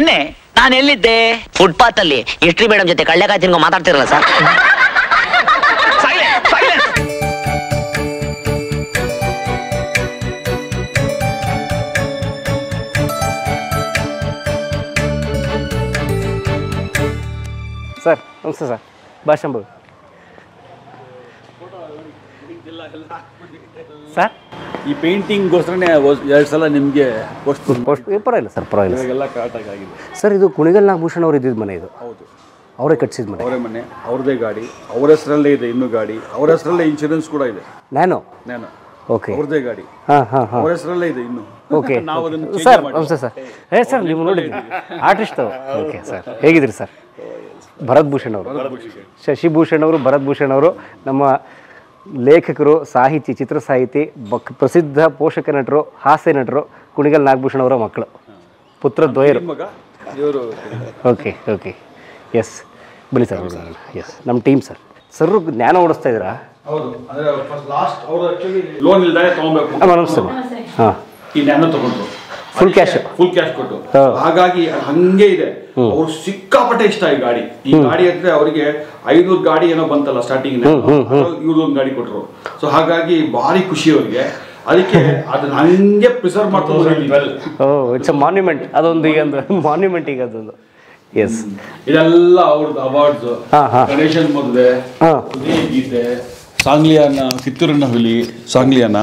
ನೆನ್ನೆ ನಾನು ಎಲ್ಲಿದ್ದೆ ಫುಟ್ಪಾತ್ ಅಲ್ಲಿ ಹಿಸ್ಟ್ರಿ ಮೇಡಮ್ ಜೊತೆ ಕಳ್ಳೆಕಾಯಿ ತಿನ್ಕೊ ಮಾತಾಡ್ತಿರಲ್ಲ ಸರ್ ಸರ್ ನಮಸ್ತೆ ಸರ್ ಭಾಷಂಬು ಸರ್ ಈ ಪೇಂಟಿಂಗ್ಗೋಸ್ಕರನೇ ಎರಡು ಸಲ ನಿಮಗೆ ಪೋಸ್ಟ್ ಪೋಸ್ಟ್ ಪರವಾಗಿಲ್ಲ ಸರ್ ಪರವಾಗಿಲ್ಲ ಸರ್ ಎಲ್ಲ ಕರೆಕ್ಟಾಗಿ ಆಗಿದೆ ಸರ್ ಇದು ಕುಣಿಗಲ್ ನಾಗಭೂಷಣ್ ಅವ್ರು ಇದ್ದಿದ್ದು ಮನೆ ಇದು ಹೌದು ಅವರೇ ಕಟ್ಸಿದ ಮನೆ ಅವರೇ ಮನೆ ಅವ್ರದ್ದೇ ಗಾಡಿ ಅವ್ರ ಹೆಸರಲ್ಲೇ ಇದೆ ಇನ್ನೂ ಗಾಡಿ ಅವ್ರ ಹೆಸರಲ್ಲೇ ಇನ್ಶೂರೆನ್ಸ್ ಕೂಡ ಇದೆ ನಾನು ನಾನು ಓಕೆ ಅವ್ರದ್ದೇ ಗಾಡಿ ಹಾಂ ಹಾಂ ಹಾಂ ಅವ್ರ ಹೆಸರಲ್ಲೇ ಇದೆ ಇನ್ನು ಓಕೆ ನಾವು ಅದನ್ನು change ಸರ್ ಮಾಡಿ- ನಮಸ್ತೆ ಸರ್ ಏ ಸರ್ ನೀವು ನೋಡಿದ್ರಿ ಆರ್ಟಿಸ್ಟ್ ಓಕೆ ಸರ್ ಹೇಗಿದ್ರಿ ಸರ್ ಭರತ್ ಭೂಷಣ್ ಅವರು ಶಶಿಭೂಷಣ್ ಅವರು ಭರತ್ ಭೂಷಣ್ ಅವರು ನಮ್ಮ ಲೇಖಕರು ಸಾಹಿತಿ ಚಿತ್ರ ಸಾಹಿತಿ ಬಕ್ ಪ್ರಸಿದ್ಧ ಪೋಷಕ ನಟರು ಹಾಸ್ಯ ನಟರು ಕುಣಿಗಲ್ ನಾಗಭೂಷಣ್ ಅವರ ಮಕ್ಕಳು ಪುತ್ರ ದ್ವಯರು ಮಗ ಇವರು ಓಕೆ ಓಕೆ ಎಸ್ ಬನ್ನಿ ಸರ್ ಎಸ್ ನಮ್ಮ ಟೀಮ್ ಸರ್ ಸರ್ ಜ್ಞಾನ ಓಡಿಸ್ತಾ ಇದ್ದೀರಾ ಹೌದು ಅಂದ್ರೆ ಫಸ್ಟ್ ಲಾಸ್ಟ್ ಅವರು ಆಕ್ಚುಲಿ ಲೋನ್ ಇಲ್ದೇ ತಗೊಬೇಕು ಹಾಂ ನಮಸ್ತೆ ಹಾಂ ಈ ನ್ಯಾನೋ ತಗೊಂಡ್ರು ಫುಲ್ ಕ್ಯಾಶ್ ಫುಲ್ ಕ್ಯಾಶ್ ಕೊಟ್ಟು ಹಾ. ಹಾಗಾಗಿ ಅದು ಹಂಗೆ ಇದೆ ಅವ್ರು ಸಿಕ್ಕಾಪಟ್ಟೆ ಇಷ್ಟ ಈ ಗಾಡಿ ಈ ಗಾಡಿ ಅಂದ್ರೆ ಅವರಿಗೆ ಐನೂರು ಗಾಡಿ ಏನೋ ಬಂತಲ್ಲ ಸ್ಟಾರ್ಟಿಂಗ್ ಇವ್ರದೊಂದು ಗಾಡಿ ಕೊಟ್ರು ಸೊ ಹಾಗಾಗಿ ಭಾರಿ ಖುಷಿ ಅವರಿಗೆ ಅದಕ್ಕೆ ಅದನ್ನ ಹಂಗೆ ಪ್ರಿಸರ್ವ್ ಮಾಡ್ತಾರೆ ಓ ಇಟ್ಸ್ ಅ ಮಾನ್ಯುಮೆಂಟ್ ಅದೊಂದು ಈಗ ಒಂದು ಮಾನ್ಯುಮೆಂಟ್ ಈಗ ಅದೊಂದು ಎಸ್ ಇದೆಲ್ಲ ಅವ್ರದ್ದು ಅವಾರ್ಡ್ಸ್ ಹಾ, ಹಾ. ಗಣೇಶನ್ ಮದುವೆ ಹಾಂ ಹೃದಯ ಗೀತೆ ಸಾಂಗ್ಲಿಯನ್ನ ಕಿತ್ತೂರಿನ ಹುಲಿ ಸಾಂಗ್ಲಿಯನ್ನ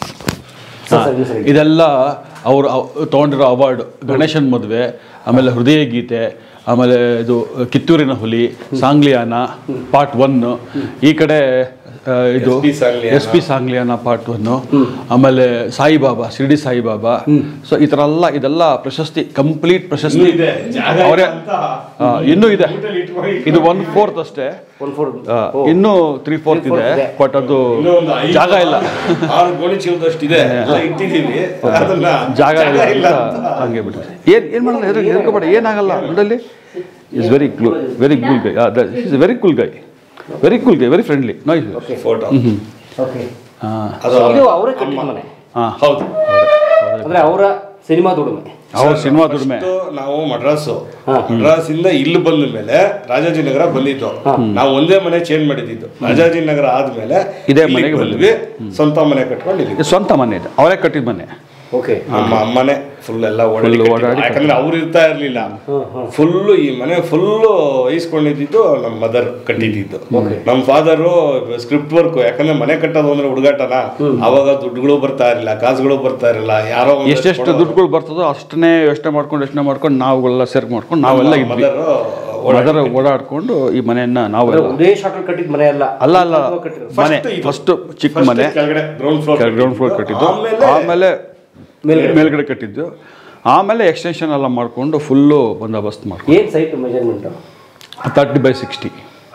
ಸರ್ ಸರ್ ಸರಿ ಇದೆಲ್ಲ ಅವರು ತೊಗೊಂಡಿರೋ ಅವಾರ್ಡ್ ಗಣೇಶನ್ ಮದುವೆ ಆಮೇಲೆ ಹೃದಯ ಗೀತೆ ಆಮೇಲೆ ಇದು ಕಿತ್ತೂರಿನ ಹುಲಿ ಸಾಂಗ್ಲಿಯಾನ ಪಾರ್ಟ್ ಒನ್ ಈ ಕಡೆ ಆ, ಇದು S P Sangliana part one ಆಮೇಲೆ ಸಾಯಿಬಾಬಾ ಶಿರ್ಡಿ ಸಾಯಿಬಾಬಾ ಸೊ ಈ ಥರ ಎಲ್ಲ ಇದೆಲ್ಲ ಪ್ರಶಸ್ತಿ ಕಂಪ್ಲೀಟ್ ಪ್ರಶಸ್ತಿ ಅವರೇ ಇನ್ನೂ ಇದೆ ಇದು ಒನ್ ಫೋರ್ತ್ ಅಷ್ಟೇ ಒನ್ ಫೋರ್ ಆ, ಇನ್ನೂ ತ್ರೀ ಫೋರ್ತ್ ಇದೆ ಬಟ್ ಅದು ಜಾಗ ಇಲ್ಲ ಆರು ಗೋಣಿ ಚೀಲದಷ್ಟಿದೆ ಎಲ್ಲ ಇಟ್ಟಿದ್ದೀವಿ ಅದನ್ನ ಜಾಗ ಇಲ್ಲ ಅಂತ ಹಂಗೆ ಬಿಟ್ಟು ಏನ್ ಏನ್ ಮಾಡಲ್ಲ ಹೆದರ್ ಹೆದರ್ಕೋಬೇಡ ಏನಾಗಲ್ಲ ನೋಡಲ್ಲಿ is very cool very cool guy is very cool guy very cool guy very friendly nice photo okay ಹಾಂ ಅದು ಇದು ಅವರೇ ಕಟ್ಟಿದ ಮನೆ ಹಾಂ ಹೌದು ಅಂದ್ರೆ ಅವರ ಸಿನಿಮಾ ದುಡಿಮೆ ಅವ್ರ ಸಿನಿಮಾ ದುಡಿಮೆ First ನಾವು ಮಡ್ರಾಸು ಮಡ್ರಾಸ್ ಇಂದ ಇಲ್ಲಿ ಬಂದ ಮೇಲೆ ರಾಜಾಜಿನಗರ ಬಂದಿದ್ದು ನಾವು ಒಂದೇ ಮನೆ ಚೇಂಜ್ ಮಾಡಿದ್ದು ರಾಜಾಜಿನಗರ ಆದ್ಮೇಲೆ ಇದೇ ಇಲ್ಲಿಗ್ ಮನೆಗೆ ಬಂದ್ವಿ ಸ್ವಂತ ಮನೆ ಕಟ್ಕೊಂಡು ಇಲ್ಲಿ ಇದು ಸ್ವಂತ ಮನೆ ಇದೆ ಅವರೇ ಕಟ್ಟಿದ ಮನೆ ಓಕೆ ನಮ್ಮ ಅಮ್ಮನೆ ಫುಲ್ ಎಲ್ಲ ಓಡಾಡಿ Full ಓಡಾಡಿ ಕಟ್ಟಿದ್ದು. ಯಾಕಂದ್ರೆ ಅವ್ರು ಇರ್ತಾ ಇರ್ಲಿಲ್ಲ ಫುಲ್ಲು ಈ ಮನೆ ಫುಲ್ಲು ಇಸ್ಕೊಂಡಿದ್ದು ನಮ್ಮ ಮದರ್ ಕಟ್ಟಿದ್ದು ನಮ್ಮ ಫಾದರು ಸ್ಕ್ರಿಪ್ಟ್ ವರ್ಕ್ ಯಾಕಂದ್ರೆ ಮನೆ ಕಟ್ಟೋದು ಅಂದ್ರೆ ಹುಡುಗಾಟನ ಅವಾಗ ದುಡ್ಡುಗಳು ಬರ್ತಾ ಇರಲಿಲ್ಲ ಕಾಸುಗಳು ಬರ್ತಾ ಇರಲಿಲ್ಲ ಯಾರೋ ಒಂದಷ್ಟು ಎಷ್ಟೆಷ್ಟು ಕೊಡೋರು. ದುಡ್ಡುಗಳು ಬರ್ತದೋ ಅಷ್ಟನ್ನೇ ಯೋಚನೆ ಮಾಡ್ಕೊಂಡು ಯೋಚನೆ ಮಾಡ್ಕೊಂಡು ನಾವುಗಳೆಲ್ಲ ಸೇರ್ಕ್ ಮಾಡ್ಕೊಂಡು ನಾವೆಲ್ಲ ಇದ್ವಿ ಮದರ್ ಮದರ ಓಡಾಡ್ಕೊಂಡು ಈ ಮನೆಯನ್ನ ನಾವೆಲ್ಲ ಒಂದೇ ಶಾರ್ಟ್ ಕಟ್ಟಿದ ಮನೆ ಅಲ್ಲ ಅಲ್ಲ ಅಲ್ಲ ಮನೆ First ಇದು. ಫಸ್ಟ್ ಚಿಕ್ಕ ಮನೆ ಕೆಳಗಡೆ ಗ್ರೌಂಡ್ ಫ್ಲೋರ್ ಗ್ರೌಂಡ್ ಫ್ಲೋರ್ ಕಟ್ಟಿದ್ದು ಆಮೇಲೆ ಆಮೇಲೆ ಮೇಲ್ಗಡೆ ಕಟ್ಟಿದ್ದು ಆಮೇಲೆ ಎಕ್ಸ್ಟೆನ್ಷನ್ ಎಲ್ಲ ಮಾಡಿಕೊಂಡು ಫುಲ್ಲು ಬಂದೋಬಸ್ತ್ ಮಾಡ್ಕೊಂಡು ಏನ್ site measurement thirty by sixty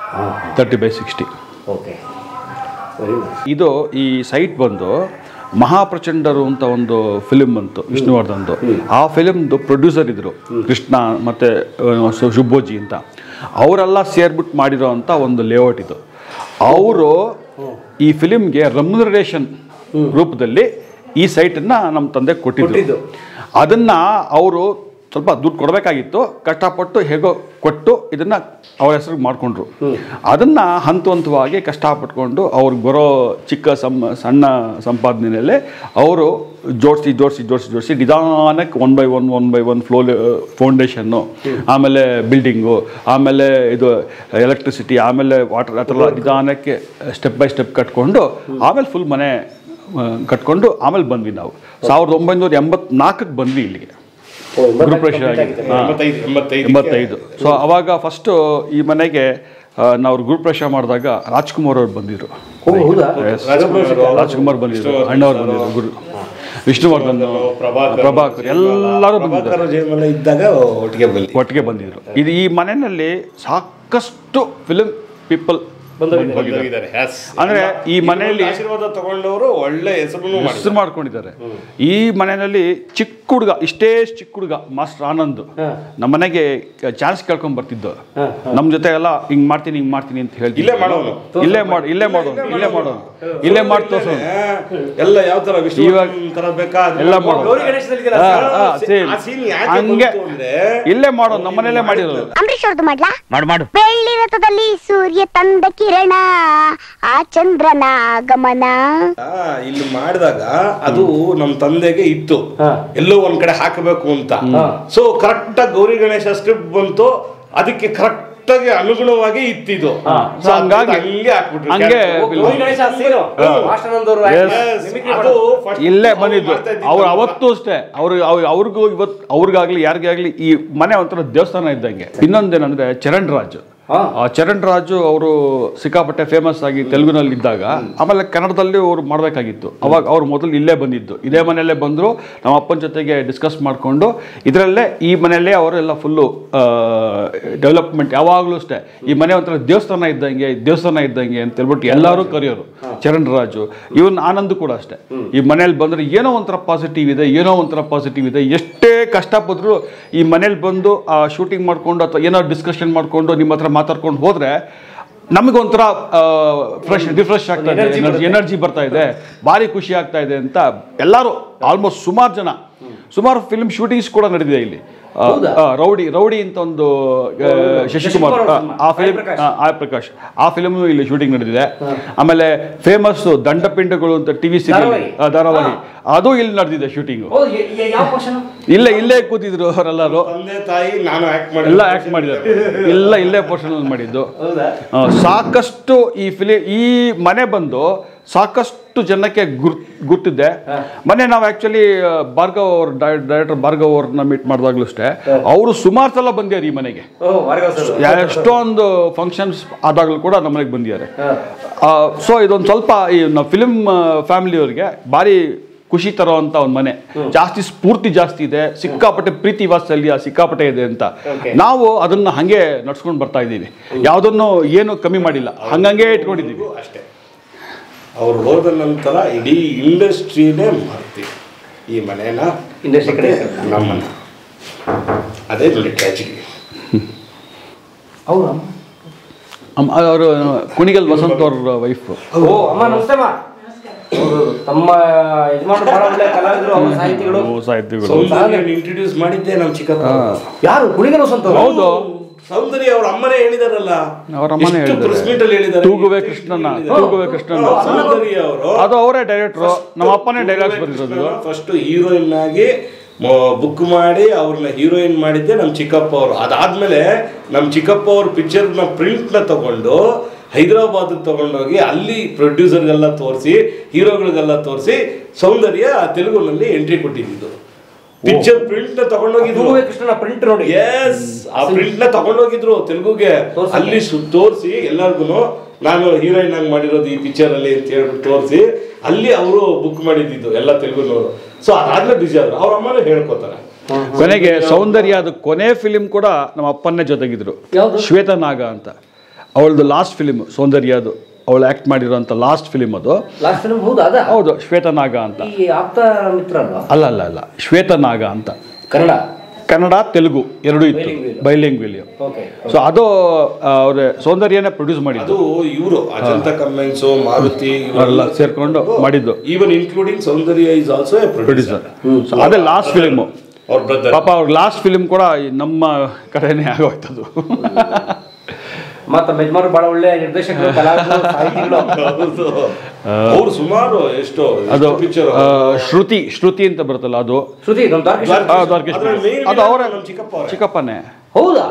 thirty by sixty okay very nice ಇದು ಈ ಸೈಟ್ ಬಂದು ಮಹಾಪ್ರಚಂಡರು ಅಂತ ಒಂದು ಫಿಲಿಮ್ ಬಂತು ವಿಷ್ಣುವರ್ಧನ್ದು ಆ ಫಿಲಿಮ್ದು ಪ್ರೊಡ್ಯೂಸರ್ ಇದ್ರು ಕೃಷ್ಣ ಮತ್ತೆ ಆ, ಸು- ಶುಭೋಜಿ ಅಂತ ಅವರೆಲ್ಲ ಸೇರ್ಬಿಟ್ಟು ಮಾಡಿರೋ ಅಂತ ಒಂದು ಲೇಔಟ್ ಇದು ಅವರು ಈ ಫಿಲಿಮ್ಗೆ ರೆಮ್ಯುನರೇಷನ್ ರೂಪದಲ್ಲಿ ಈ ಸೈಟನ್ನು ನಮ್ಮ ತಂದೆ ಕೊಟ್ಟಿದ್ದು ಅದನ್ನ ಅವರು ಸ್ವಲ್ಪ ದುಡ್ಡು ಕೊಡಬೇಕಾಗಿತ್ತು ಕಷ್ಟಪಟ್ಟು ಹೇಗೋ ಕೊಟ್ಟು ಇದನ್ನ ಅವ್ರ ಹೆಸರಿಗೆ ಮಾಡಿಕೊಂಡ್ರು ಅದನ್ನ ಹಂತ ಹಂತವಾಗಿ ಕಷ್ಟಪಟ್ಕೊಂಡು ಅವ್ರಿಗೆ ಬರೋ ಚಿಕ್ಕ ಸಮ್ ಸಣ್ಣ ಸಂಪಾದನೆಯಲ್ಲೇ ಅವರು ಜೋಡಿಸಿ ಜೋಡಿಸಿ ಜೋಡಿಸಿ ಜೋಡಿಸಿ ನಿಧಾನಕ್ಕೆ one by one one by one floor foundation ಆಮೇಲೆ ಬಿಲ್ಡಿಂಗು ಆಮೇಲೆ ಇದು ಎಲೆಕ್ಟ್ರಿಸಿಟಿ ಆಮೇಲೆ ವಾಟರ್ ಆ ಥರ ನಿಧಾನಕ್ಕೆ ಸ್ಟೆಪ್ ಬೈ ಸ್ಟೆಪ್ ಕಟ್ಕೊಂಡು ಆಮೇಲೆ ಫುಲ್ ಮನೆ ಆ, ಕಟ್ಕೊಂಡು ಆಮೇಲೆ ಬಂದ್ವಿ ನಾವು ಸಾವಿರದ ಒಂಬೈನೂರ ಎಂಬತ್ನಾಲ್ಕಕ್ಕೆ ಬಂದ್ವಿ ಇಲ್ಲಿಗೆ ಗುರುಪ್ರವೇಶ ಆಗಿದೆ ಹಾ. ಎಂಬತ್ತೈದು ಎಂಬತ್ತೈದು ಎಂಬತ್ತೈದು ಸೊ ಅವಾಗ ಫಸ್ಟು ಈ ಮನೆಗೆ ಆ, ನಾವು ಗುರುಪ್ರವೇಶ ಮಾಡಿದಾಗ ರಾಜ್ಕುಮಾರ್ ಅವ್ರು ಬಂದಿದ್ರು ಹೌದಾ Yes. ರಾಜ್ಕುಮಾರ್ ಬಂದಿದ್ರು ಅಣ್ಣವ್ರು ಬಂದಿದ್ರು ಗುರು ವಿಷ್ಣುವರ್ಧನ್ ಪ್ರಭಾಕರ್ ಪ್ರಭಾಕರ್ ಎಲ್ಲರೂ ಬಂದಿದ್ದಾರೆ ಪ್ರಭಾಕರ್ ಜಯಮಲ ಇದ್ದಾಗ ಒಟ್ಟಿಗೆ ಬಂದ್ವಿ ಒಟ್ಟಿಗೆ ಬಂದಿದ್ರು ಇದು ಈ ಮನೆಯಲ್ಲಿ ಸಾಕಷ್ಟು ಫಿಲ್ಮ್ ಪೀಪಲ್ ಬಂದೋಗಿದ್ದಾರೆ Yes. ಅಂದ್ರೆ ಈ ಮನೆಯಲ್ಲಿ ಆಶೀರ್ವಾದ ತಗೊಂಡವರು ಒಳ್ಳೆ ಹೆಸರು ಹೆಸರು ಮಾಡ್ಕೊಂಡಿದ್ದಾರೆ ಈ ಮನೆಯಲ್ಲಿ ಚಿಕ್ಕ ಹುಡುಗ ಇಷ್ಟೇ ಚಿಕ್ಕ ಹುಡುಗ ಮಾಸ್ಟರ್ ಆನಂದ್ ನಮ್ಮ ಮನೆಗೆ ಚಾನ್ಸ್ ಕೇಳ್ಕೊಂಡ್ ಬರ್ತಿದ್ದು ನಮ್ಮ ಜೊತೆ ಎಲ್ಲ ಹಿಂಗ್ ಮಾಡ್ತೀನಿ ಹಿಂಗ್ ಮಾಡ್ತೀನಿ ಅಂತ ಹೇಳ್ತೀನಿ ಇಲ್ಲೇ ಮಾಡೋನು. ಇಲ್ಲೇ ಮಾಡು ಇಲ್ಲೇ ಮಾಡೋನು ಇಲ್ಲೇ ಮಾಡೋನು ಇಲ್ಲೇ ಮಾಡಿ ತೋರ್ಸೋನು ಎಲ್ಲ ಯಾವ ತರ ವಿಷ್ಣು ಇವಾಗ- ತರ ಬೇಕಾ ಅದ್ ಎಲ್ಲ ಮಾಡ್ಬೋದು. ಮಾಡೋನು ಗೌರಿ ಗಣೇಶದಲ್ಲಿ ಹಾ, ಹಾ, ಆ same. scene ಯಾಕೆ ಹಂಗೆ ಬಂತು ಅಂದ್ರೆ ಇಲ್ಲೇ ಮಾಡೋನು ನಮ್ಮ ಮನೇಲೆ ಮಾಡಿರೋದು ಅಂಬರೀಶ್ ಅವ್ರದ್ದು ಮಾಡ್ಲಾ ಮಾಡು ಮಾಡು ಬೆಳ್ಳಿ ರಥದಲ್ಲಿ ಸೂರ್ಯ ತಂದ ಕಿರಣ ಆ ಚಂದ್ರನ ಆಗಮನ ಆ, ಇಲ್ಲಿ ಮಾಡಿದಾಗ ಅದು ನಮ್ಮ ತಂದೆಗೆ ಇತ್ತು ಎಲ್ಲೋ ಒಂದ್ ಕಡೆ ಹಾಕಬೇಕು ಅಂತ ಸೊ ಕರೆಕ್ಟ್ ಆಗಿ ಗೌರಿ ಗಣೇಶ ಸ್ಕ್ರಿಪ್ಟ್ ಬಂತು ಅದಕ್ಕೆ ಕರೆಕ್ಟ್ ಆಗಿ ಅನುಗುಣವಾಗಿ ಇತ್ತಿದು So ಹಂಗಾಗಿ ಹಂಗೆ ಹಾಕ್ಬಿಟ್ರು ಹಂಗೆ character. ಗೌರಿ ಗಣೇಶ ಸೀನು ಮಾಸ್ಟರ್ ಅವರು Yes, ಅದು first ಇಲ್ಲೇ ಅವ್ರು ಬಂದಿದ್ದು ಮಾಡ್ತಾ ಇದ್ದಿದ್ದು ಅವ್ರು ಅಲ್ವಾ? ಅವತ್ತು ಅಷ್ಟೇ ಅವ್ರು ಅವ್ರು- ಅವ್ರಿಗೂ ಇವತ್ತು ಅವ್ರಿಗಾಗ್ಲಿ ಯಾರಿಗೇ ಆಗ್ಲಿ ಈ ಮನೆ ಒಂಥರ ದೇವಸ್ಥಾನ ಇದ್ದಂಗೆ ಇನ್ನೊಂದೇನಂದ್ರೆ ಚರಣ್ ರಾಜ್ ಆ ಚರಣ್ ರಾಜು ಅವರು ಸಿಕ್ಕಾಪಟ್ಟೆ ಫೇಮಸ್ ಆಗಿ ತೆಲುಗುನಲ್ಲಿ ಇದ್ದಾಗ ಆಮೇಲೆ ಕನ್ನಡದಲ್ಲಿ ಅವರು ಮಾಡಬೇಕಾಗಿತ್ತು ಅವಾಗ ಅವ್ರು ಮೊದಲು ಇಲ್ಲೇ ಬಂದಿದ್ದು ಇದೇ ಮನೆಯಲ್ಲೇ ಬಂದರು ನಮ್ಮ ಅಪ್ಪನ ಜೊತೆಗೆ ಡಿಸ್ಕಸ್ ಮಾಡಿಕೊಂಡು ಇದರಲ್ಲೇ ಈ ಮನೆಯಲ್ಲೇ ಅವರೆಲ್ಲ ಫುಲ್ಲು ಡೆವಲಪ್ಮೆಂಟ್ ಯಾವಾಗಲೂ ಅಷ್ಟೇ ಈ ಮನೆ ಒಂಥರ ದೇವಸ್ಥಾನ ಇದ್ದಂಗೆ ದೇವಸ್ಥಾನ ಇದ್ದಂಗೆ ಅಂತ ಹೇಳ್ಬಿಟ್ಟು ಎಲ್ಲರೂ ಕರೆಯೋರು ಚರಣ್ ರಾಜು ಇವನ್ ಆನಂದ್ ಕೂಡ ಅಷ್ಟೇ ಈ ಮನೇಲಿ ಬಂದ್ರೆ ಏನೋ ಒಂಥರ ಪಾಸಿಟಿವ್ ಇದೆ ಏನೋ ಒಂಥರ ಪಾಸಿಟಿವ್ ಇದೆ ಎಷ್ಟೇ ಕಷ್ಟಪಟ್ಟರು ಈ ಮನೇಲಿ ಬಂದು ಆ ಶೂಟಿಂಗ್ ಮಾಡ್ಕೊಂಡು ಅಥವಾ ಏನೋ ಡಿಸ್ಕಷನ್ ಮಾಡ್ಕೊಂಡು ನಿಮ್ಮ ಹತ್ರ ಮಾತಾಡ್ಕೊಂಡು ಹೋದ್ರೆ ನಮಗೊಂಥರ ಫ್ರೆಶ್ ರಿಫ್ರೆಶ್ ಆಗ್ತಾ ಇದೆ ಎನರ್ಜಿ ಎನರ್ಜಿ ಬರ್ತಾ ಇದೆ ಭಾರಿ ಖುಷಿ ಆಗ್ತಾ ಇದೆ ಅಂತ ಎಲ್ಲರೂ ಆಲ್ಮೋಸ್ಟ್ ಸುಮಾರು ಜನ ಸುಮಾರು ಫಿಲ್ಮ್ ಶೂಟಿಂಗ್ಸ್ ಕೂಡ ನಡೆದಿದೆ ಇಲ್ಲಿ ಆ, ಆ, ರೌಡಿ ರೌಡಿ ಅಂತ ಒಂದು ಆ, ಶಶಿಕುಮಾರ್ ಆ, ಆ ಫಿಲ್ಮ್ ಆ ಪ್ರಕಾಶ್ ಆ ಫಿಲ್ಮ್ ಇಲ್ಲಿ ಶೂಟಿಂಗ್ ನಡೆದಿದೆ ಆಮೇಲೆ ಫೇಮಸ್ ದಂಡಪಿಂಡಗಳು ಅಂತ ಟಿವಿ ಸೀರಿಯಲ್ ಧಾರಾವಾಹಿ ಅದು ಇಲ್ಲಿ ನಡೆದಿದೆ ಶೂಟಿಂಗು ಯಾವ ಕ್ವಶನ್ ಇಲ್ಲೇ ಇಲ್ಲೇ ಕೂತಿದ್ರು ಅವರೆಲ್ಲರೂ ತಂದೆ ತಾಯಿ ನಾನು ಆಕ್ಟ್ ಮಾಡಿ ಎಲ್ಲ ಆಕ್ಟ್ ಮಾಡಿದ್ದಾರೆ ಎಲ್ಲ ಇಲ್ಲೇ ಪೋರ್ಷನ್ ಮಾಡಿದ್ದು ಆ, ಸಾಕಷ್ಟು ಈ ಫಿಲಿ ಈ ಮನೆ ಬಂದು ಸಾಕಷ್ಟು ಜನಕ್ಕೆ ಗುರ್ ಗುರ್ತಿದ್ದೆ ಮೊನ್ನೆ ನಾವು ಆಕ್ಚುಲಿ ಭಾರ್ಗವ್ ಅವ್ರ ಡೈರೆಕ್ಟರ್ ಭಾರ್ಗವ್ ಅವ್ರನ್ನ ಮೀಟ್ ಮಾಡಿದಾಗ್ಲೂ ಅಷ್ಟೇ ಅವರು ಸುಮಾರು ಸಲ ಬಂದಿದ್ದಾರೆ ಈ ಮನೆಗೆ ಎಷ್ಟೊಂದು ಫಂಕ್ಷನ್ಸ್ ಆದಾಗಲೂ ಕೂಡ ನಮ್ಮ ಮನೆಗೆ ಬಂದಿದ್ದಾರೆ ಸೊ ಇದೊಂದು ಸ್ವಲ್ಪ ಈ ನಾವು ಫಿಲ್ಮ್ ಫ್ಯಾಮಿಲಿಯವ್ರಿಗೆ ಭಾರಿ ಖುಷಿ ತರೋವಂಥ ಒಂದು ಮನೆ ಜಾಸ್ತಿ ಸ್ಫೂರ್ತಿ ಜಾಸ್ತಿ ಇದೆ ಸಿಕ್ಕಾಪಟ್ಟೆ ಪ್ರೀತಿ ವಾತ್ಸಲ್ಯ ಸಿಕ್ಕಾಪಟ್ಟೆ ಇದೆ ಅಂತ ನಾವು ಅದನ್ನ ಹಂಗೆ ನಡ್ಸ್ಕೊಂಡು ಬರ್ತಾ ಇದ್ದೀವಿ ಯಾವುದನ್ನು ಏನು ಕಮ್ಮಿ ಮಾಡಿಲ್ಲ ಹಂಗಂಗೆ ಇಟ್ಕೊಂಡಿದ್ದೀವಿ ಅಷ್ಟೇ ಅವ್ರು ಹೋದ ನಂತರ ಇಡೀ ಇಂಡಸ್ಟ್ರಿನೇ ಮಾಡ್ತೀವಿ ಈ ಮನೇನ Industry ಕಡೆ ಮತ್ತೆ ನಮ್ಮನ್ನ ಅದೇ ನೋಡಿ ಟ್ರಾಜಿಡಿ ಹೌದಾ ಅವರು ಕುಣಿಗಲ್ ವಸಂತ್ ಅವ್ರ ವೈಫ್ ಓ ಅಮ್ಮ ನಮಸ್ತೆ ಅಮ್ಮ ಹೌದು, ತಮ್ಮ ಯಜಮಾನರು ಬಹಳ ಒಳ್ಳೆ ಕಲಾವಿದರು ಅವ್ರ ಸಾಹಿತಿಗಳು ಸಾಹಿತ್ಯಗಳು ಸೌಂದರ್ಯ ಇಂಟ್ರೊಡ್ಯೂಸ್ ಮಾಡಿದ್ದೆ ನಮ್ಮ ಚಿಕ್ಕಪ್ಪ ಯಾರು ಕುಣಿಗಲ್ ವಸಂತ ಅವ್ರು? ಹೌದು ಸೌಂದರ್ಯ ಅವ್ರ ಅಮ್ಮನೇ ಹೇಳಿದಾರಲ್ಲ ಅವ್ರ ಅಮ್ಮನೇ ಎಷ್ಟು ಹೇಳಿದ್ದಾರೆ. press meet ಅಲ್ಲಿ ಹೇಳಿದ್ದಾರೆ ತೂಗುವೆ ಕೃಷ್ಣನ ತೂಗುವೆ ಕೃಷ್ಣನ ಸೌಂದರ್ಯ ಅವರು ಅದು ಅವರೇ ಡೈರೆಕ್ಟ್ರು ನಮ್ಮ ಅಪ್ಪನೇ ಡೈಲಾಗ್ಸ್ ಬರೆದಿರೋದು ಫಸ್ಟ್ ಹೀರೋಯಿನ್ ಆಗಿ ಬುಕ್ ಮಾಡಿ ಅವ್ರನ್ನ ಹೀರೋಯಿನ್ ಮಾಡಿದ್ದೆ ನಮ್ಮ ಚಿಕ್ಕಪ್ಪ ಅವರು ಅದಾದ್ಮೇಲೆ ನಮ್ಮ ಚಿಕ್ಕಪ್ಪ ಅವ್ರ ಪಿಕ್ಚರ್ನ ಪ್ರಿಂಟ್ನ ತಗೊಂಡು ಹೈದರಾಬಾದ್ ತಗೊಂಡೋಗಿ ಅಲ್ಲಿ ಪ್ರೊಡ್ಯೂಸರ್ಗೆಲ್ಲ ತೋರಿಸಿ ಹೀರೋಗಳಿಗೆಲ್ಲ ತೋರಿಸಿ ಸೌಂದರ್ಯ ತೆಲುಗುನಲ್ಲಿ ಎಂಟ್ರಿ ಕೊಟ್ಟಿದ್ದು ಪಿಕ್ಚರ್ ಪ್ರಿಂಟ್ ನ ತಗೊಂಡೋಗಿದ್ರು ತೂಗುವೆ ಕೃಷ್ಣನ ಪ್ರಿಂಟ್ ನೋಡಿ ಎಸ್ ಆ ಪ್ರಿಂಟ್ ನ ತಗೊಂಡೋಗಿದ್ರು ತೆಲುಗುಗೆ ತೋರ್ಸಕ್ಕೆ. ಅಲ್ಲಿ ಸು ತೋರಿಸಿ ಎಲ್ಲರಿಗೂ ನಾನು ಹೀರೋಯಿನ್ ಆಗಿ ಮಾಡಿರೋದು ಈ ಪಿಕ್ಚರ್ ಅಲ್ಲಿ ಅಂತ ಹೇಳ್ಬಿಟ್ಟು ತೋರಿಸಿ ಅಲ್ಲಿ ಅವರು ಬುಕ್ ಮಾಡಿದ್ದು ಎಲ್ಲ ತೆಲುಗುನವರು ಸೊ ಅದಾದ್ಮೇಲೆ ಬಿಸಿ ಆದ್ರು ಅವ್ರ ಅಮ್ಮನೇ ಹೇಳ್ಕೊತಾರೆ ಕೊನೆಗೆ ಸೌಂದರ್ಯ ಅದು ಕೊನೆ ಫಿಲಿಂ ಕೂಡ ನಮ್ಮ ಅಪ್ಪನ್ನೇ ಜೊತೆಗಿದ್ರು ಯಾವ್ದು? ಶ್ವೇತನಾಗ ಅಂತ ಅವಳದು ಲಾಸ್ಟ್ ಫಿಲಿಮ್ ಸೌಂದರ್ಯದು ಅವಳು ಆಕ್ಟ್ ಮಾಡಿರೋಂಥ ಲಾಸ್ಟ್ ಫಿಲಿಮ್ ಅದು ಲಾಸ್ಟ್ ಫಿಲ್ಮ್ ಹೌದಾ ಅದ ಹೌದು ಶ್ವೇತನಾಗ ಅಂತ ಈ ಆಪ್ತ ಮಿತ್ರ ಅಲ್ವಾ ಅಲ್ಲ ಅಲ್ಲ ಅಲ್ಲ ಶ್ವೇತನಾಗ ಅಂತ ಕನ್ನಡ ಕನ್ನಡ ತೆಲುಗು ಎರಡೂ ಇತ್ತು Bilingual. ಬೈಲಿಂಗ್ವಿಲ್ ಓಕೆ ಸೊ ಅದು ಅವ್ರ ಸೌಂದರ್ಯನೇ ಪ್ರೊಡ್ಯೂಸ್ ಮಾಡಿದ್ದು ಅದು ಇವರು ಅಜಂತ ಕಮೆನ್ಸು ಮಾರುತಿ ಅವರೆಲ್ಲ ಸೇರ್ಕೊಂಡು ಮಾಡಿದ್ದು even including Soundarya is also a producer producer so ಅದೇ ಲಾಸ್ಟ್ ಫಿಲಿಮು ಅವ್ರ ಬ್ರದರ್ ಪಾಪ ಅವ್ರ ಲಾಸ್ಟ್ ಫಿಲಿಮ್ ಕೂಡ ಈ ನಮ್ಮ ಕಡೆನೇ ಆಗೋಯ್ತದು ಮತ್ತ ಯಜಮಾನರು ಬಹಳ ಒಳ್ಳೆ ನಿರ್ದೇಶಕರು ಕಲಾವಿದರು ಸಾಹಿತಿಗಳು ಅವ್ರು ಸುಮಾರು ಎಷ್ಟು ಅದು ಪಿಕ್ಚರ್ ಆ, ಶ್ರುತಿ ಶ್ರುತಿ ಅಂತ ಬರುತ್ತಲ್ಲ ಅದು ಶ್ರುತಿ ನಮ್ಮ ದ್ವಾರಕೀಶ್ ಆ, ದ್ವಾರಕೀಶ್ ಅದ್ರಲ್ಲಿ main ಅದು ಅವರೇ villain ನಮ್ಮ ಚಿಕ್ಕಪ್ಪ ಅವರೇ. ಚಿಕ್ಕಪ್ಪನೇ ಹೌದಾ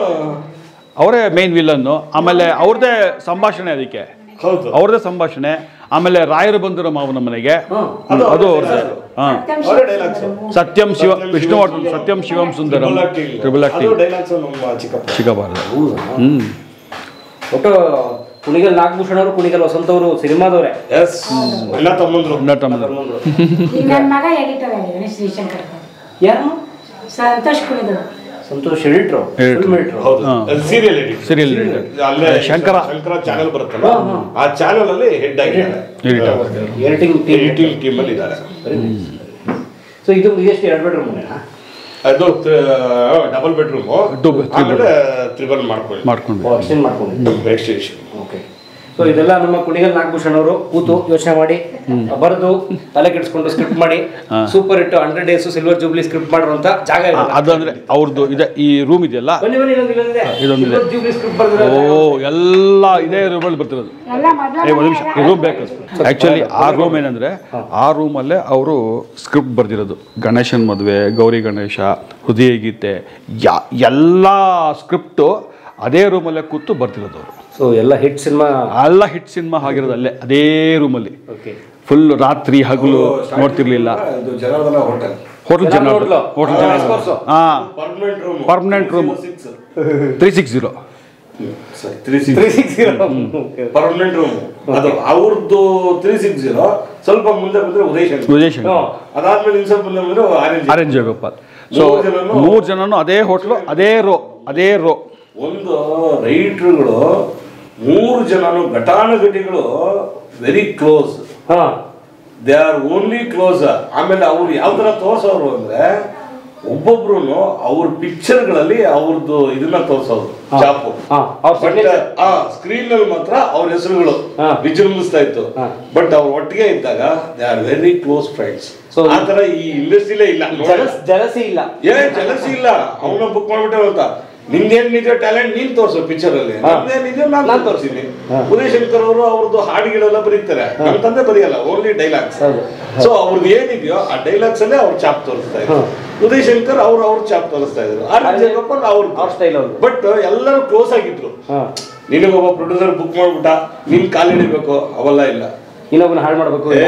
ಅವರೇ ಮೇನ್ ವಿಲನ್ನು ಆಮೇಲೆ ಅವ್ರದ್ದೇ ಸಂಭಾಷಣೆ ಅದಕ್ಕೆ ಹೌದು ಅವ್ರದ್ದೇ ಸಂಭಾಷಣೆ ಆಮೇಲೆ ರಾಯರು ಬಂದಿರೋ ಮಾವನ ಮನೆಗೆ ಹ್ಮ್. ಹ್ಮ್, ಅದು ಅವ್ರದ್ದೇ ಹಾ ಅವರೇ ಡೈಲಾಗ್ಸ್ ಸತ್ಯಂ ಶಿವ ವಿಷ್ಣುವರ್ಧನ್ ಸತ್ಯಂ ಶಿವಂ ಸುಂದರಂ ಟ್ರಿಬಲ್ ಅದು ಆಕ್ಟಿಂಗ್ ಡೈಲಾಗ್ಸ್ ನಮ್ಮ ಚಿಕ್ಕಪ್ಪ ಚಿಕ್ಕಬಾರ್ದು ಹ್ಮ್ ಒಟ್ಟು ಕುಣಿಗಲ್ ನಾಗಭೂಷಣ್ ಅವರು ಕುಣಿಗಲ್ ವಸಂತ ಅವರು ಸಿನಿಮಾದವರೇ ಎಸ್ ಅಣ್ಣ ತಮ್ಮಂದ್ರು ಅಣ್ಣ ತಮ್ಮಂದ್ರು. ಈಗ ನನ್ನ ಮಗ ಎಡಿಟರ್ ಆಗಿದ್ದಾನೆ ಶ್ರೀಶಂಕರ್ ಯಾರು ಸಂತೋಷ್ ಕುಣಿದ್ರು Santosh editor Editor. Film editor ಹೌದು ಹಾ. Serial edit Serial editor. ಅಲ್ಲೇ ಶಂಕರ. ಶಂಕರ ಚಾನೆಲ್ ಬರುತ್ತಲ್ಲ ಆ ಚಾನೆಲ್ ಅಲ್ಲಿ ಹೆಡ್ ಆಗಿದ್ದಾರೆ Editor. Editing team editing team ಅಲ್ಲಿ ಇದ್ದಾರೆ ಸೊ ಇದು ಎಷ್ಟು ಎರಡು ಬೆಡ್ರೂಮ್ ಮನೆನಾ ಅದು ಡಬಲ್ ಬೆಡ್ರೂಮ್ Double- three ಆಮೇಲೆ ತ್ರಿಬಲ್ ಮಾಡ್ಕೊಳ್ಳಿ ಮಾಡ್ಕೊಂಡು ಎಕ್ಸ್ಟೆಂಡ್ ಮಾಡ್ಕೊಂಡು ಎಕ್ಸ್ಟೆನ್ಷನ್ ಓಕೆ ಸೊ ಇದೆಲ್ಲ ನಮ್ಮ ಕುಣಿಗಲ್ ನಾಗಭೂಷಣ್ ಅವರು ಕೂತು ಯೋಚನೆ ಮಾಡಿ ಬರೆದು ತಲೆ ಕೆಡಿಸ್ಕೊಂಡು ಸ್ಕ್ರಿಪ್ಟ್ ಮಾಡಿ super hit hundred days silver jubilee script ಮಾಡಿರುವಂತ ಜಾಗ ಆ, ಇದೆ ಅದು ಅಂದ್ರೆ ಅವ್ರದ್ದು ಇದೆ ಈ ರೂಮ್ ಇದೆಯಲ್ಲ ಬನ್ನಿ ಬನ್ನಿ ಇನ್ನೊಂದು ಇಲ್ಲೊಂದಿದೆ ಇದೊಂದಿದೆ. ಸಿಲ್ವರ್ ಜೂಬ್ಲಿ ಸ್ಕ್ರಿಪ್ಟ್ ಬರೆದಿರೋ ಓ ಎಲ್ಲ ಇದೇ ರೂಮಲ್ಲಿ ಬರ್ತಿರೋದು ಏ, ಒಂದ್ ನಿಮಿಷ ಈ ರೂಮ್ ಬೇಕು ಆಕ್ಚುಲಿ ಆ ರೂಮ್ ಏನಂದ್ರೆ ಆ ರೂಮಲ್ಲೇ ಅವರು ಸ್ಕ್ರಿಪ್ಟ್ ಬರ್ದಿರೋದು ಗಣೇಶನ್ ಮದುವೆ ಗೌರಿ ಗಣೇಶ ಹೃದಯ ಗೀತೆ ಯಾ- ಎಲ್ಲ ಸ್ಕ್ರಿಪ್ಟು ಅದೇ ರೂಮಲ್ಲೇ ಕೂತು ಬರ್ತಿರೋದು ಅವರು ಸೊ ಎಲ್ಲ ಹಿಟ್ ಸಿನಿಮಾ ಎಲ್ಲ ಹಿಟ್ ಸಿನಿಮಾ ಆಗಿರೋದು ಅಲ್ಲೇ ಅದೇ ರೂಮಲ್ಲಿ ಓಕೆ ಫುಲ್ ರಾತ್ರಿ ಹಗಲು ನೋಡ್ತಿರ್ಲಿಲ್ಲ ಇದು ಜನಾರ್ದನ ಹೋಟೆಲ್ ಹೋಟೆಲ್ ಜನ ಹೋಟ್ಲು. ಹೋಟೆಲ್ ಆ, ಜನ of course. ಹಾ permanent room Permanent room. Three six zero three three six permanent room ಅದು ಅವ್ರದ್ದು ತ್ರೀ ಸಿಕ್ಸ್ ಜೀರೋ ಸ್ವಲ್ಪ ಮುಂದೆ ಬಂದ್ರೆ ಉದಯ್ ಶಂಕರ್ ವಿಜಯ್ ಶಂಕರ್ ಅದಾದ್ಮೇಲೆ ಇನ್ ಸ್ವಲ್ಪ ಮುಂದೆ ಬಂದ್ರೆ ಆರೆಂಜ್ ಆರೆಂಜ್ ಜೋಗೋಪಾಲ್ ಸೊ ಮೂರು ಜನನು- ಮೂರು ಜನನು ಅದೇ ಹೋಟ್ಲು ಅದೇ ರೋ ಅದೇ ರೋ ಒಂದು ರೈಟ್ರುಗಳು ಮೂರು ಜನನು ಘಟಾನುಘಟಿಗಳು ವೆರಿ ಕ್ಲೋಸ್ ಹಾ ದೇ ಆರ್ ಓನ್ಲಿ ಕ್ಲೋಸ್ ಆಮೇಲೆ ಅವ್ರು ಯಾವ ತರ ತೋರ್ಸೋರು ಅಂದ್ರೆ ಒಬ್ಬೊಬ್ರು ಅವ್ರ ಪಿಕ್ಚರ್ಗಳಲ್ಲಿ ಅವ್ರದ್ದು ಇದನ್ನ ತೋರ್ಸೋರು ಚಾಪು ಹಾ, ಅವ್ರ ಬಟ್ signature. ಆ ಸ್ಕ್ರೀನ್ ನಲ್ಲಿ ಮಾತ್ರ ಅವ್ರ ಹೆಸರುಗಳು ಹಾ. ವಿಜೃಂಭಿಸ್ತಾ ಇತ್ತು ಹಾ. ಬಟ್ ಅವ್ರು ಒಟ್ಟಿಗೆ ಇದ್ದಾಗ they are very close friends So- ಆ ತರ ಈ ಇಂಡಸ್ಟ್ರಿಲೇ ಇಲ್ಲ ನೋಡಿ. ಜಲಸ್ ಜಲಸಿ ಇಲ್ಲ ಏ ಜಲಸಿ ಇಲ್ಲ ಅವನ ಬುಕ್ ಮಾಡ್ಬಿಟ್ಟೆ ಅಂತ ನಿಂದೇನ್ ನಿಜ ಟ್ಯಾಲೆಂಟ್ ನೀನ್ ತೋರ್ಸು ಪಿಕ್ಚರ್ ಅಲ್ಲಿ ಹಾ. ನಮ್ದೇನ್ ನಿಜ ನಾನ್ ನಾನ್ ತೋರಿಸ್ತೀನಿ ಹಾ. ಉದಯ್ ಶಂಕರ್ ಅವರು ಅವ್ರದ್ದು ಹಾಡುಗಳೆಲ್ಲ ಬರೀತಾರೆ ನಮ್ಮ ತಂದೆ ಬರೆಯಲ್ಲ ಓನ್ಲಿ ಡೈಲಾಗ್ಸ್ ಹೌದು. ಸೊ ಅವ್ರದ್ದು ಏನಿದೆಯೋ ಆ ಡೈಲಾಗ್ಸ್ ಅಲ್ಲೇ ಅವ್ರು ಚಾಪ್ ತೋರಿಸ್ತಾ ಇದ್ರು ಹಾ. ಉದಯ್ ಶಂಕರ್ ಅವ್ರು ಅವ್ರ ಚಾಪ್ ತೋರಿಸ್ತಾ ಇದ್ರು ಆರ್ ಅದೇ- ಜಯಗೋಪಾಲ್ ಅವ್ರ ಅವ್ರ style ಅವ್ರದ್ದು. ಬಟ್ ಎಲ್ಲರೂ ಕ್ಲೋಸ್ ಆಗಿದ್ರು ಹಾ ನಿನಗೊಬ್ಬ ಪ್ರೊಡ್ಯೂಸರ್ ಬುಕ್ ಮಾಡ್ಬಿಟ್ಟ ನೀನ್ ಕಾಲ್ ಹಿಡಿಬೇಕು ಅವೆಲ್ಲ ಇಲ್ಲ ಇನ್ನೊಬ್ಬನ ಹಾಳು ಮಾಡ್ಬೇಕು ಏ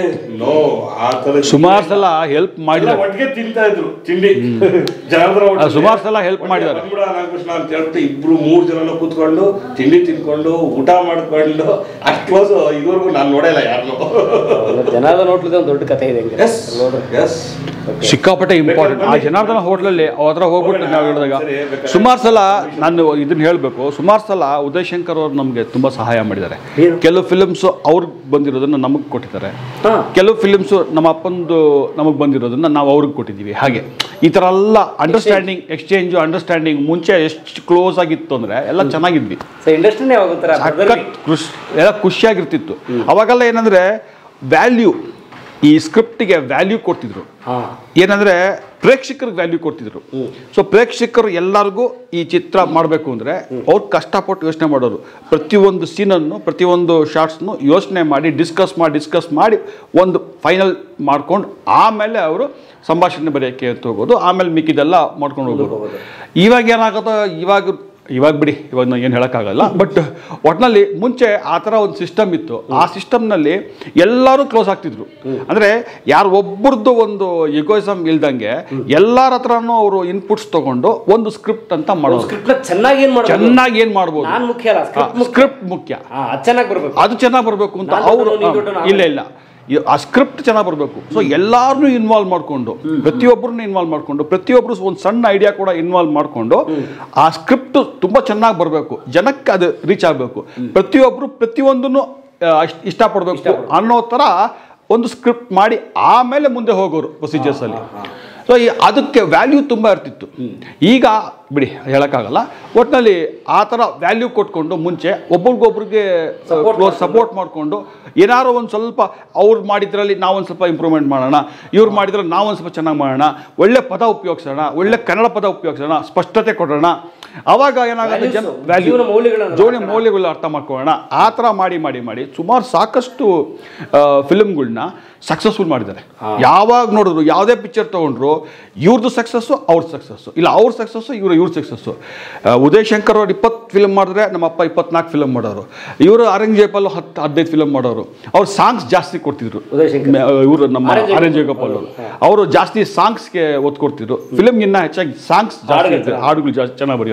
ನೋ ಆ ತರ ಸುಮಾರು ಸಲ ಹೆಲ್ಪ್ ಎಲ್ಲ ಮಾಡಿದ್ದಾರೆ ಒಟ್ಟಿಗೆ ತಿಂತಾ ಇದ್ರು ತಿಂಡಿ ಜನಾರ್ದನ ಆ, ಹೋಟೆಲ್ ಸುಮಾರು ಸಲ help ಮಾಡಿದ್ದಾರೆ. ಬಂದ್ಬಿಡ ನಾಗಕೃಷ್ಣ ಅಂತ ಹೇಳ್ಬಿಟ್ಟು ಇಬ್ರು ಮೂರ್ ಜನನು ಕೂತ್ಕೊಂಡು ತಿಂಡಿ ತಿನ್ಕೊಂಡು ಊಟ ಮಾಡ್ಕೊಂಡು ಅಷ್ಟ್ ಕ್ಲೋಸ್ ಇದುವರೆಗೂ ನಾನು ನೋಡಿಲ್ಲ ಯಾರನ್ನು ಜನಾರ್ದನ ಹೋಟ್ಲದ ಒಂದು ದೊಡ್ಡ ಕಥೆ ಇದೆ ಹಂಗೆ. ಎಸ್ ಎಸ್ ಸಿಕ್ಕಾಪಟ್ಟೆ ಇಂಪಾರ್ಟೆಂಟ್ ಆ ಜನಾರ್ದನ ಹೋಟ್ಲಲ್ಲಿ ಅವ್ರ ಹತ್ರ ಹೋಗ್ಬಿಟ್ಟು ನಾವು ಹೇಳಿದಾಗ ಸರಿ, ಬೇಕಾದ್ರೆ. ಸುಮಾರು ಸಲ ನಾನು ಇದನ್ನ ಹೇಳಬೇಕು ಸುಮಾರು ಸಲ ಉದಯ್ ಶಂಕರ್ ಅವ್ರು ನಮಗೆ ತುಂಬ ಸಹಾಯ ಮಾಡಿದ್ದಾರೆ ಏನು? ಕೆಲವು ಫಿಲಿಮ್ಸ್ ಅವ್ರಿಗೆ ಬಂದಿರೋದನ್ನ ನಮಗೆ ಕೊಟ್ಟಿದ್ದಾರೆ ಹಾ. ಕೆಲವು ಫಿಲಿಮ್ಸು ನಮ್ಮ ಅಪ್ಪಂದು ನಮಗೆ ಬಂದಿರೋದನ್ನ ನಾವು ಅವ್ರಿಗೆ ಕೊಟ್ಟಿದ್ದೀವಿ ಹಾಗೆ ಈ ಥರ ಎಲ್ಲ ಅಂಡರ್ಸ್ಟ್ಯಾಂಡಿಂಗ್ ಎಕ್ಸ್ಚೇಂಜು ಅಂಡರ್ಸ್ಟ್ಯಾಂಡಿಂಗ್ ಮುಂಚೆ ಎಷ್ಟು ಕ್ಲೋಸ್ ಆಗಿತ್ತು ಅಂದರೆ ಎಲ್ಲ ಚೆನ್ನಾಗಿದ್ವಿ ಸೊ ಇಂಡಸ್ಟ್ರಿನೇ ಒಂಥರ ಸಖತ್ ಖುಷ್ ಎಲ್ಲ ಖುಷಿಯಾಗಿರ್ತಿತ್ತು ಅವಾಗೆಲ್ಲ ಏನಂದರೆ ವ್ಯಾಲ್ಯೂ ಈ ಸ್ಕ್ರಿಪ್ಟಿಗೆ ವ್ಯಾಲ್ಯೂ ಕೊಡ್ತಿದ್ರು ಹಾ ಏನಂದ್ರೆ ಪ್ರೇಕ್ಷಕರಿಗೆ ವ್ಯಾಲ್ಯೂ ಕೊಡ್ತಿದ್ರು ಸೊ ಪ್ರೇಕ್ಷಕರು ಎಲ್ಲರಿಗೂ ಈ ಚಿತ್ರ ಮಾಡಬೇಕು ಅಂದರೆ ಅವ್ರು ಕಷ್ಟಪಟ್ಟು ಯೋಚನೆ ಮಾಡೋರು ಪ್ರತಿಯೊಂದು ಸೀನನ್ನು ಪ್ರತಿಯೊಂದು ಶಾರ್ಟ್ಸ್ನು ಯೋಚನೆ ಮಾಡಿ ಡಿಸ್ಕಸ್ ಮಾಡಿ ಡಿಸ್ಕಸ್ ಮಾಡಿ ಒಂದು ಫೈನಲ್ ಮಾಡ್ಕೊಂಡು ಆಮೇಲೆ ಅವರು ಸಂಭಾಷಣೆ ಬರೆಯೋಕ್ಕೆ ಅಂತ ಹೋಗೋದು ಆಮೇಲೆ ಮಿಕ್ಕಿದೆಲ್ಲ ಮಾಡ್ಕೊಂಡು ಹೋಗೋದು ಇವಾಗ ಏನಾಗುತ್ತೋ ಇವಾಗ ಇವಾಗ ಬಿಡಿ ಇವಾಗ ನಾನು ಏನು ಹೇಳೋಕ್ಕಾಗಲ್ಲ ಬಟ್ ಒಟ್ಟಿನಲ್ಲಿ ಮುಂಚೆ ಆ ಥರ ಒಂದು ಸಿಸ್ಟಮ್ ಇತ್ತು ಆ ಸಿಸ್ಟಮ್ನಲ್ಲಿ ಎಲ್ಲರೂ ಕ್ಲೋಸ್ ಆಗ್ತಿದ್ರು ಅಂದರೆ ಯಾರು ಒಬ್ಬರದ್ದು ಒಂದು ಇಗೋಯಿಸಮ್ ಇಲ್ದಂಗೆ ಎಲ್ಲರ ಹತ್ರನೂ ಅವರು ಇನ್ಪುಟ್ಸ್ ತಗೊಂಡು ಒಂದು ಸ್ಕ್ರಿಪ್ಟ್ ಅಂತ ಮಾಡೋದು ಸ್ಕ್ರಿಪ್ಟ್ ಚೆನ್ನಾಗಿ ಏನ್ ಮಾಡ್ಬೋದು ಚೆನ್ನಾಗಿ ಏನು ಮಾಡ್ಬೋದು ನಾನ್ ಮುಖ್ಯ ಅಲ್ಲ ಸ್ಕ್ರಿಪ್ಟ್ ಮುಖ್ಯ ಸ್ಕ್ರಿಪ್ಟ್ ಮುಖ್ಯ ಹಾ ಅದು ಚೆನ್ನಾಗಿ ಬರ್ಬೇಕು ಅದು ಚೆನ್ನಾಗಿ ಬರಬೇಕು ಅಂತ ನಾನ್ ಅವರು ದೊಡ್ಡವನು, ನೀನ್ ದೊಡ್ಡವನು, ಇಲ್ಲ ಇಲ್ಲ ಈ- ಆ ಸ್ಕ್ರಿಪ್ಟ್ ಚೆನ್ನಾಗಿ ಬರಬೇಕು ಸೊ ಎಲ್ಲಾರನ್ನೂ ಇನ್ವಾಲ್ವ್ ಮಾಡಿಕೊಂಡು ಪ್ರತಿಯೊಬ್ಬರನ್ನು ಇನ್ವಾಲ್ವ್ ಮಾಡಿಕೊಂಡು ಪ್ರತಿಯೊಬ್ಬರು ಒಂದು ಸಣ್ಣ ಐಡಿಯಾ ಕೂಡ ಇನ್ವಾಲ್ವ್ ಮಾಡಿಕೊಂಡು ಆ ಸ್ಕ್ರಿಪ್ಟ್ ತುಂಬ ಚೆನ್ನಾಗಿ ಬರಬೇಕು ಜನಕ್ಕೆ ಅದು ರೀಚ್ ಆಗಬೇಕು ಪ್ರತಿಯೊಬ್ಬರು ಪ್ರತಿಯೊಂದನ್ನು ಆ, ಇಷ್ಟ- ಇಷ್ಟಪಡಬೇಕು ಅನ್ನೋ ಥರ ಒಂದು ಸ್ಕ್ರಿಪ್ಟ್ ಮಾಡಿ ಆಮೇಲೆ ಮುಂದೆ ಹೋಗೋರು ಪ್ರೊಸೀಜರ್ಸಲ್ಲಿ ಸೊ ಈ ಅದಕ್ಕೆ ವ್ಯಾಲ್ಯೂ ತುಂಬ ಇರ್ತಿತ್ತು ಈಗ ಬಿಡಿ ಹೇಳೋಕ್ಕಾಗಲ್ಲ ಒಟ್ಟಿನಲ್ಲಿ ಆ ಥರ ವ್ಯಾಲ್ಯೂ ಕೊಟ್ಕೊಂಡು ಮುಂಚೆ ಒಬ್ರಿಗೊಬ್ರಿಗೆ ಕ್ಲೋಸ್ ಸಪೋರ್ಟ್ ಮಾಡಿಕೊಂಡು ಏನಾರು ಒಂದು ಸ್ವಲ್ಪ ಅವ್ರು ಮಾಡಿದ್ರಲ್ಲಿ ನಾವೊಂದು ಸ್ವಲ್ಪ ಇಂಪ್ರೂವ್ಮೆಂಟ್ ಮಾಡೋಣ ಇವ್ರು ಮಾಡಿದ್ರಲ್ಲಿ ನಾವೊಂದು ಸ್ವಲ್ಪ ಚೆನ್ನಾಗಿ ಮಾಡೋಣ ಒಳ್ಳೆ ಪದ ಉಪಯೋಗಿಸೋಣ ಒಳ್ಳೆ ಕನ್ನಡ ಪದ ಉಪಯೋಗಿಸೋಣ ಸ್ಪಷ್ಟತೆ ಕೊಡೋಣ ಅವಾಗ ಏನಾಗುತ್ತೆ ಜನ Values, ವ್ಯಾಲ್ಯೂ ಜೀವನ ಮೌಲ್ಯಗಳನ್ನ ಜೋಡಿ ಮೌಲ್ಯಗಳನ್ನ ಅರ್ಥ ಮಾಡ್ಕೊಳ್ಳೋಣ ಆ ಥರ ಮಾಡಿ ಮಾಡಿ ಮಾಡಿ ಸುಮಾರು ಸಾಕಷ್ಟು ಫಿಲ್ಮ್ಗಳನ್ನ ಸಕ್ಸಸ್ಫುಲ್ ಮಾಡಿದ್ದಾರೆ ಯಾವಾಗ ನೋಡಿದ್ರು ಯಾವುದೇ ಪಿಕ್ಚರ್ ತೊಗೊಂಡ್ರು ಇವ್ರದ್ದು ಸಕ್ಸಸ್ಸು ಅವ್ರ ಸಕ್ಸಸ್ಸು ಇಲ್ಲ ಅವ್ರ ಸಕ್ಸಸ್ಸು ಇವ್ರ ಇವ್ರ ಸಕ್ಸಸ್ಸು ಉದಯ್ ಶಂಕರ್ ಅವ್ರು ಇಪ್ಪತ್ತು ಫಿಲ್ಮ್ ಮಾಡಿದ್ರೆ ನಮ್ಮ ಅಪ್ಪ ಇಪ್ಪತ್ನಾಲ್ಕು ಫಿಲ್ಮ್ ಮಾಡೋರು ಇವರು ಆರಂಗ್ಜೇಪಲ್ ಹತ್ತು ಹದಿನೈದು ಫಿಲ್ಮ್ ಮಾಡೋರು ಅವ್ರು ಸಾಂಗ್ಸ್ ಜಾಸ್ತಿ ಕೊಡ್ತಿದ್ರು ಉದಯ್ ಶಂಕರ್. ಇವರು ನಮ್ಮ ಆರ್.ಎನ್. ಆರ್ ಎನ್ ಜಯಗೋಪಾಲ್ ಅವರು ಅವರು ಜಾಸ್ತಿ ಸಾಂಗ್ಸ್ಗೆ ಒತ್ತು ಕೊಡ್ತಿದ್ರು ಫಿಲ್ಮ್ಗಿನ್ನ ಹೆಚ್ಚಾಗಿ ಸಾಂಗ್ಸ್ ಜಾಸ್ತಿ ಹಾಡುಗಳು. ಇರ್ತಾರೆ. ಹಾಡುಗಳು ಜಾಸ್ತಿ ಚೆನ್ನಾಗಿ ಬರೆಯೋರು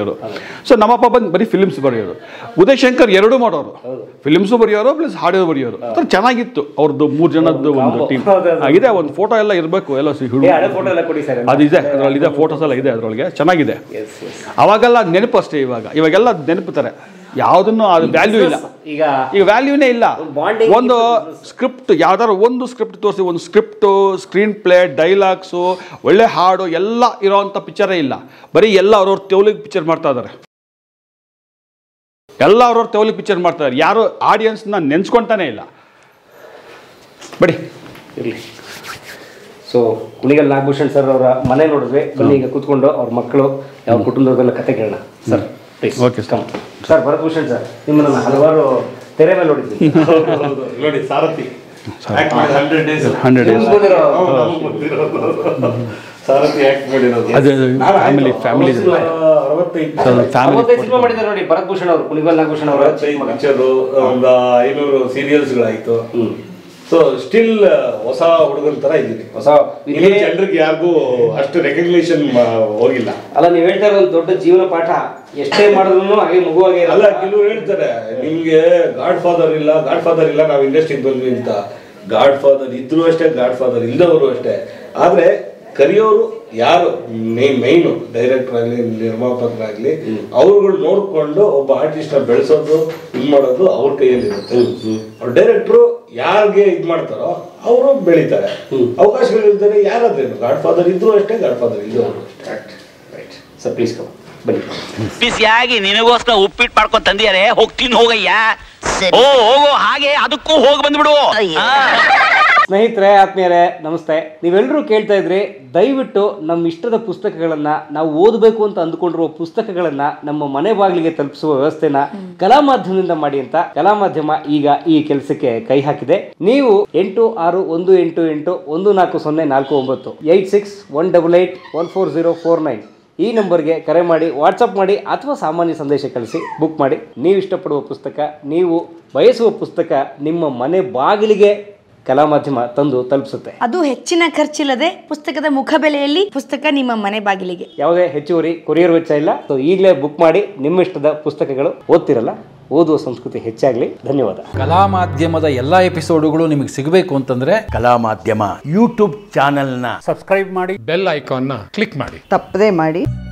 ಬರೆಯೋರು ಸೊ ನಮ್ಮಪ್ಪ ಬಂದು ಬರೀ ಫಿಲಿಮ್ಸ್ ಬರೆಯೋರು ಉದಯ್ ಶಂಕರ್ ಎರಡೂ ಮಾಡೋರು ಫಿಲಿಮ್ಸು ಬರೆಯೋರು ಪ್ಲಸ್ ಹಾಡಿಯೋ ಬರೆಯೋರು ಒಂಥರ ಚೆನ್ನಾಗಿತ್ತು ಅವ್ರದ್ದು ಮೂರು ಜನದ್ದು ಒಂದು ಟೀಮ್ ಇದೆ ಒಂದು ಫೋಟೋ ಎಲ್ಲ ಇರಬೇಕು ಎಲ್ಲ ಸಿ- ಹುಡುಗ- ಏ, ಹಳೆ ಫೋಟೋ ಎಲ್ಲ ಕೊಡಿ ಸರ್ ಅದಿದೆ ಅದರಲ್ಲಿ ಇದೆ ಫೋಟೋಸ್ ಎಲ್ಲ ಇದೆ ಅದರೊಳಗೆ ಚೆನ್ನಾಗಿದೆ ಅವಾಗೆಲ್ಲ ನೆನಪು ಅಷ್ಟೇ ಇವಾಗ ಇವಾಗೆಲ್ಲ ನೆನಪು ತಾರೆ ಯಾವುದನ್ನು ಅದು ವ್ಯಾಲ್ಯೂ ಇಲ್ಲ ಈಗ ಈಗ ವ್ಯಾಲ್ಯೂನೇ ಇಲ್ಲ bonding ಒಂದು ಸ್ಕ್ರಿಪ್ಟ್ ಯಾವ್ದಾದ್ರು ಒಂದು ಸ್ಕ್ರಿಪ್ಟ್ ತೋರಿಸಿ ಒಂದು ಸ್ಕ್ರಿಪ್ಟು ಸ್ಕ್ರೀನ್ ಪ್ಲೇ ಡೈಲಾಗ್ಸು ಒಳ್ಳೆ ಹಾಡು ಎಲ್ಲ ಇರೋವಂಥ ಪಿಕ್ಚರೇ ಇಲ್ಲ ಬರೀ ಎಲ್ಲ ಅವ್ರವ್ರ ತೆವಲಿಗೆ ಪಿಕ್ಚರ್ ಮಾಡ್ತಾ ಇದ್ದಾರೆ ಎಲ್ಲ ಅವ್ರವ್ರ ತೆವಲಿಗೆ ಪಿಕ್ಚರ್ ಮಾಡ್ತಾ ಇದ್ದಾರೆ ಯಾರು ಆಡಿಯನ್ಸ್ನ ನೆನ್ಸ್ಕೊಂತಾನೆ ಇಲ್ಲ ಬಡಿ ಇರಲಿ ಸೊ ಕುಣಿಗಲ್ ನಾಗಭೂಷಣ್ ಸರ್ ಅವರ ಮನೆ ನೋಡಿದ್ವಿ ಬನ್ನಿ ಈಗ ಕೂತ್ಕೊಂಡು ಅವ್ರ ಮಕ್ಕಳು ಯಾವ ಕುಟುಂಬದವರೆಲ್ಲ ಕತೆ ಕೇಳೋಣ sir please Okay, sir. Come sir Bharatbhushan sir ನಿಮ್ಮನ್ನ ನಾನು ಹಲವಾರು ತೆರೆ ಮೇಲೆ ನೋಡಿದ್ವಿ ನೋಡಿ ಸಾರಥಿ Act ಮಾಡಿ 100 days. ಹಂಡ್ರೆಡ್ ನಿಮ್ಗೆ ಬಂದಿರೋ ಹೌದು, ನಮ್ಗ್ ಗೊತ್ತಿರೋದು. ಸಾರಥಿ ಆಕ್ಟ್ ಮಾಡಿರೋದು ಅದು ಫ್ಯಾಮಿಲಿ ಫ್ಯಾಮಿಲಿ ಅರವತ್ತೈದು ಫ್ಯಾಮಿಲಿ ಅವತ್ತೇ ಸಿನಿಮಾ ಮಾಡಿದ್ದಾರೆ ನೋಡಿ ಭರತ್ಭೂಷಣ್ ಅವರು ಕುಣಿಗಲ್ ನಾಗಭೂಷಣ್ ಅವರ ಅರವತ್ತೈದು ಪಿಕ್ಚರು ಒಂದು ಐನೂರು ಸೀರಿಯಲ್ಸ್ಗಳಾಯ್ತು ಸೊ ಸ್ಟಿಲ್ ಹೊಸ ಹುಡುಗನ ತರ ಇದ್ದೀನಿ ಹೊಸ ಇನ್ನು ಜನರಿಗೆ ಯಾರಿಗೂ ಅಷ್ಟು ರೆಕಗ್ನಿಷನ್ ಹೋಗಿಲ್ಲ ಅಲ್ಲ ನೀವು ಹೇಳ್ತಾ ಇರೋ ಒಂದು ದೊಡ್ಡ ಜೀವನ ಪಾಠ ಎಷ್ಟೇ ಮಾಡಿದ್ರು ಹಾಗೆ ಮಗುವಾಗೆ ಅಲ್ಲ ಇರಲ್ಲ ಕೆಲವರು ಹೇಳ್ತಾರೆ ನಿಮ್ಗೆ ಗಾಡ್ ಫಾದರ್ ಇಲ್ಲ ಗಾಡ್ ಫಾದರ್ ಇಲ್ಲ ನಾವು ಇಂಡಸ್ಟ್ರಿಗೆ ಬಂದ್ವಿ ಅಂತ ಗಾಡ್ ಫಾದರ್ ಇದ್ರು ಅಷ್ಟೇ ಗಾಡ್ ಫಾದರ್ ಇಲ್ಲದವರು ಅಷ್ಟೇ ಆದ್ರೆ ಕರಿಯೋರು ಯಾರು ಮೈನು ಡೈರೆಕ್ಟರ್ ಆಗಲಿ ನಿರ್ಮಾಪಕರಾಗ್ಲಿ ಅವ್ರುಗಳು ನೋಡ್ಕೊಂಡು ಒಬ್ಬ ಆರ್ಟಿಸ್ಟ್ ಬೆಳೆಸೋದು ಇದ್ ಮಾಡೋದು ಅವ್ರ ಕೈಯಲ್ಲಿ ಇರುತ್ತೆ ಅವ್ರ ಡೈರೆಕ್ಟ್ರು ಯಾರಿಗೆ ಇದ್ ಮಾಡ್ತಾರೋ ಅವರು ಬೆಳಿತಾರೆ ಅವಕಾಶಗಳಿರ್ತಾರೆ ಯಾರಾದ್ರೇನು ಗಾಡ್ ಫಾದರ್ ಇದ್ರು ಅಷ್ಟೇ ಗಾಡ್ ಫಾದರ್ ಇದ್ದವರು ರೈಟ್ ಸರ್ ಪ್ಲೀಸ್ ಕಮ್ ಬನ್ನಿ ಬಿಸಿಯಾಗಿ ನಿನಗೋಸ್ಕರ ಉಪ್ಪಿಟ್ಟು ಮಾಡ್ಕೊಂಡ್ ತಂದಿಯಾರೆ ಹೋಗ್ತೀನಿ ಹೋಗಯ್ಯ ಓ ಹೋಗೋ ಹಾಗೆ ಅದಕ್ಕೂ ಹೋಗಿ ಬಂದ್ಬಿಡು ಆ. ಸ್ನೇಹಿತರೆ ಆತ್ಮೀಯರೇ ನಮಸ್ತೆ ನೀವೆಲ್ಲರೂ ಕೇಳ್ತಾ ಇದ್ರಿ ದಯವಿಟ್ಟು ನಮ್ಮ ಇಷ್ಟದ ಪುಸ್ತಕಗಳನ್ನ ನಾವು ಓದಬೇಕು ಅಂತ ಅಂದುಕೊಂಡಿರುವ ಪುಸ್ತಕಗಳನ್ನ ನಮ್ಮ ಮನೆ ಬಾಗಿಲಿಗೆ ತಲುಪಿಸುವ ವ್ಯವಸ್ಥೆನ ಕಲಾ ಮಾಧ್ಯಮದಿಂದ ಮಾಡಿ ಅಂತ ಕಲಾ ಮಾಧ್ಯಮ ಈಗ ಈ ಕೆಲಸಕ್ಕೆ ಕೈ ಹಾಕಿದೆ ನೀವು ಎಂಟು ಆರು ಒಂದು ಎಂಟು ಎಂಟು ಒಂದು ನಾಲ್ಕು ಸೊನ್ನೆ ನಾಲ್ಕು ಒಂಬತ್ತು eight six one double eight one four zero four nine ಈ ನಂಬರ್ಗೆ ಕರೆ ಮಾಡಿ ವಾಟ್ಸಪ್ ಮಾಡಿ ಅಥವಾ ಸಾಮಾನ್ಯ ಸಂದೇಶ ಕಳಿಸಿ ಬುಕ್ ಮಾಡಿ ನೀವು ಇಷ್ಟಪಡುವ ಪುಸ್ತಕ ನೀವು ಬಯಸುವ ಪುಸ್ತಕ ನಿಮ್ಮ ಮನೆ ಬಾಗಿಲಿಗೆ ಕಲಾ ಮಾಧ್ಯಮ ತಂದು ತಲುಪಿಸುತ್ತೆ ಅದು ಹೆಚ್ಚಿನ ಖರ್ಚಿಲ್ಲದೆ ಪುಸ್ತಕದ ಮುಖಬೆಲೆಯಲ್ಲಿ ಪುಸ್ತಕ ನಿಮ್ಮ ಮನೆ ಬಾಗಿಲಿಗೆ ಯಾವುದೇ ಹೆಚ್ಚುವರಿ ಕೊರಿಯರ್ ವೆಚ್ಚ ಇಲ್ಲ ಸೊ ಈಗಲೇ ಬುಕ್ ಮಾಡಿ ನಿಮ್ಮ ಇಷ್ಟದ ಪುಸ್ತಕಗಳು ಓದ್ತಿರಲ್ಲ ಓದುವ ಸಂಸ್ಕೃತಿ ಹೆಚ್ಚಾಗಲಿ ಧನ್ಯವಾದ ಕಲಾ ಮಾಧ್ಯಮದ ಎಲ್ಲ ಎಪಿಸೋಡುಗಳು ನಿಮಗೆ ಸಿಗಬೇಕು ಅಂತಂದ್ರೆ ಕಲಾ ಮಾಧ್ಯಮ ಯೂಟ್ಯೂಬ್ ಚಾನೆಲ್ನ ಸಬ್ಸ್ಕ್ರೈಬ್ ಮಾಡಿ ಬೆಲ್ ಐಕಾನ್ನ ಕ್ಲಿಕ್ ಮಾಡಿ ತಪ್ಪದೇ ಮಾಡಿ